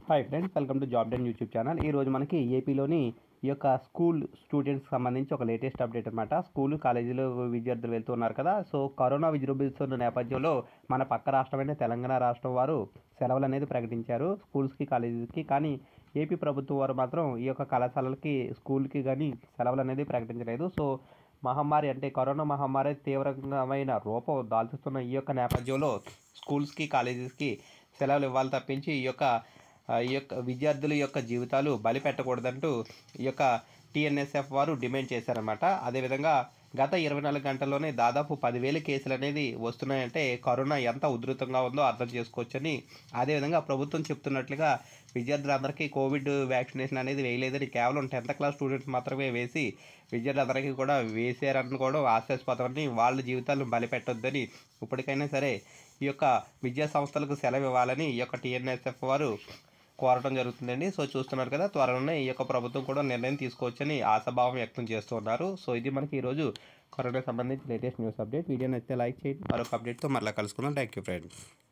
hi friends welcome to job den YouTube channel ఈ రోజు మనకి ఏపీలోని ఈ యొక్క స్కూల్ స్టూడెంట్స్ సంబంధించి ఒక లేటెస్ట్ అప్డేట్ అనమాట స్కూల్ కాలేజీలో విద్యార్థులు వెళ్తున్నారు కదా సో కరోనా విజృంభిస్తున్న నేపథ్యంలో మన పక్క రాష్ట్రమైన తెలంగాణ రాష్ట్రం వారు సెలవులు అనేది ప్రకటించారు స్కూల్స్కి కాలేజీస్కి కానీ ఏపీ ప్రభుత్వం వారు మాత్రం ఈ యొక్క కళాశాలలకి స్కూల్కి కానీ సెలవులు అనేది ప్రకటించలేదు సో మహమ్మారి అంటే కరోనా మహమ్మారి తీవ్రమైన రూపం దాల్చుతున్న ఈ యొక్క నేపథ్యంలో స్కూల్స్కి కాలేజెస్కి సెలవులు ఇవ్వాలి తప్పించి ఈ యొక్క ఆ, ఈ యొక్క విద్యార్థుల యొక్క జీవితాలు బలి పెట్టకూడదంటూ ఈ యొక్క టీఎన్ఎస్ఎఫ్ వారు డిమాండ్ చేశారన్నమాట అదేవిధంగా గత ఇరవై నాలుగు గంటల్లోనే దాదాపు పదివేల కేసులు అనేది వస్తున్నాయంటే కరోనా ఎంత ఉధృతంగా ఉందో అర్థం చేసుకోవచ్చని అదేవిధంగా ప్రభుత్వం చెప్తున్నట్లుగా విద్యార్థులందరికీ కోవిడ్ వ్యాక్సినేషన్ అనేది వేయలేదని కేవలం టెన్త్ క్లాస్ స్టూడెంట్స్ మాత్రమే వేసి విద్యార్థులందరికీ కూడా వేసారని కూడా ఆశాస్పదమని వాళ్ళ జీవితాలను బలిపెట్టొద్దని ఇప్పటికైనా సరే ఈ యొక్క విద్యా సంస్థలకు సెలవు ఇవ్వాలని ఈ యొక్క టీఎన్ఎస్ఎఫ్ వారు కోరటం జరుగుతుందండి సో చూస్తున్నారు కదా త్వరలోనే ఈ యొక్క ప్రభుత్వం కూడా నిర్ణయం తీసుకోవచ్చని ఆశాభావం వ్యక్తం చేస్తున్నారు సో ఇది మనకి ఈరోజు కరోనా సంబంధించి లేటెస్ట్ న్యూస్ అప్డేట్ వీడియో నచ్చితే లైక్ చేయండి మరొక అప్డేట్తో మరలా కలుసుకుందాం థ్యాంక్ యూ ఫ్రెండ్స్